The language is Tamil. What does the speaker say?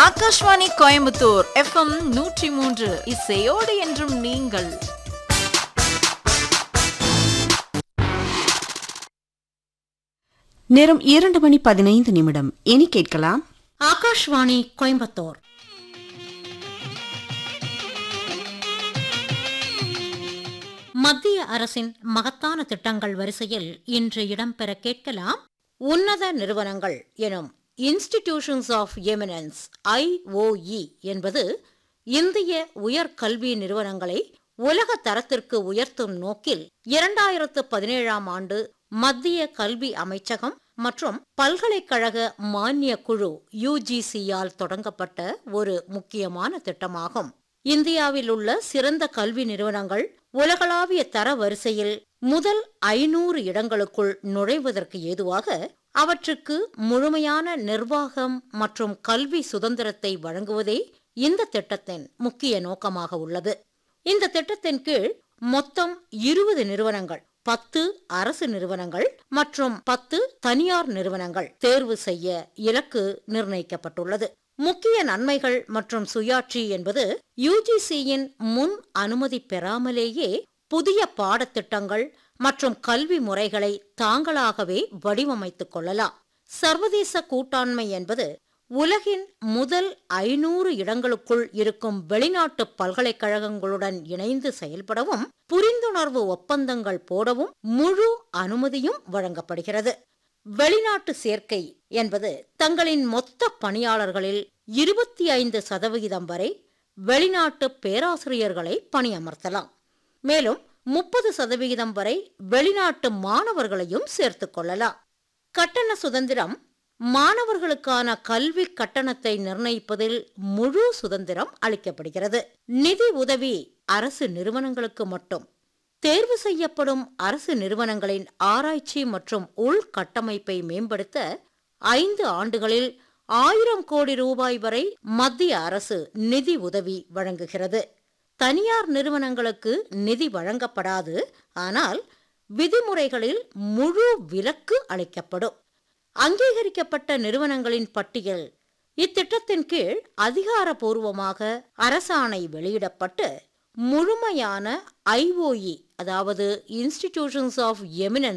ஆகாஷ்வாணி கோயம்புத்தூர் எஃப்எம் நூற்றி மூன்று இசையோடு என்றும் நீங்கள் நேரம் இரண்டு மணி பதினைந்து நிமிடம் இனி கேட்கலாம் ஆகாஷ்வாணி கோயம்புத்தூர் மத்திய அரசின் மகத்தான திட்டங்கள் வரிசையில் இன்று இடம்பெற கேட்கலாம் உன்னத நிறுவனங்கள் எனும் இன்ஸ்டிடியூஷன்ஸ் ஆஃப் எமினன்ஸ் ஐஓஇ என்பது இந்திய உயர்கல்வி நிறுவனங்களை உலக தரத்திற்கு உயர்த்தும் நோக்கில் இரண்டாயிரத்து பதினேழாம் ஆண்டு மத்திய கல்வி அமைச்சகம் மற்றும் பல்கலைக்கழக மானிய குழு யுஜிசியால் தொடங்கப்பட்ட ஒரு முக்கியமான திட்டமாகும் இந்தியாவில் உள்ள சிறந்த கல்வி நிறுவனங்கள் உலகளாவிய தர வரிசையில் முதல் ஐநூறு இடங்களுக்குள் நுழைவதற்கு ஏதுவாக அவற்றுக்கு முழுமையான நிர்வாகம் மற்றும் கல்வி சுதந்திரத்தை வழங்குவதே இந்த திட்டத்தின் முக்கிய நோக்கமாக உள்ளது இந்த திட்டத்தின் கீழ் மொத்தம் இருபது நிறுவனங்கள் பத்து அரசு நிறுவனங்கள் மற்றும் பத்து தனியார் நிறுவனங்கள் தேர்வு செய்ய இலக்கு நிர்ணயிக்கப்பட்டுள்ளது முக்கிய நன்மைகள் மற்றும் சுயாட்சி என்பது யுஜிசியின் முன் அனுமதி பெறாமலேயே புதிய பாடத்திட்டங்கள் மற்றும் கல்வி முறைகளை தாங்களாகவே வடிவமைத்துக் கொள்ளலாம் சர்வதேச கூட்டாண்மை என்பது உலகின் முதல் ஐநூறு இடங்களுக்குள் இருக்கும் வெளிநாட்டு பல்கலைக்கழகங்களுடன் இணைந்து செயல்படவும் புரிந்துணர்வு ஒப்பந்தங்கள் போடவும் முழு அனுமதியும் வழங்கப்படுகிறது வெளிநாட்டு சேர்க்கை என்பது தங்களின் மொத்த பணியாளர்களில் இருபத்தி ஐந்து சதவிகிதம் வரை வெளிநாட்டு பேராசிரியர்களை பணியமர்த்தலாம் மேலும் முப்பது சதவிகிதம் வரை வெளிநாட்டு மாணவர்களையும் சேர்த்துக் கொள்ளலாம் கட்டண சுதந்திரம் மாணவர்களுக்கான கல்வி கட்டணத்தை நிர்ணயிப்பதில் முழு சுதந்திரம் அளிக்கப்படுகிறது நிதி உதவி அரசு நிறுவனங்களுக்கு மட்டும் தேர்வு செய்யப்படும் அரசு நிறுவனங்களின் ஆராய்ச்சி மற்றும் உள்கட்டமைப்பை மேம்படுத்த ஐந்து ஆண்டுகளில் ஆயிரம் கோடி ரூபாய் வரை மத்திய அரசு நிதி உதவி வழங்குகிறது தனியார் நிறுவனங்களுக்கு நிதி வழங்கப்படாது ஆனால் விதிமுறைகளில் முழு விலக்கு அளிக்கப்படும் அங்கீகரிக்கப்பட்ட நிறுவனங்களின் பட்டியல் இத்திட்டத்தின் கீழ் அதிகாரப்பூர்வமாக அரசாணை வெளியிடப்பட்டு முழுமையான ஐஓஇ அதாவது இன்ஸ்டிடியூஷன்ஸ் ஆஃப் எமினன்ஸ்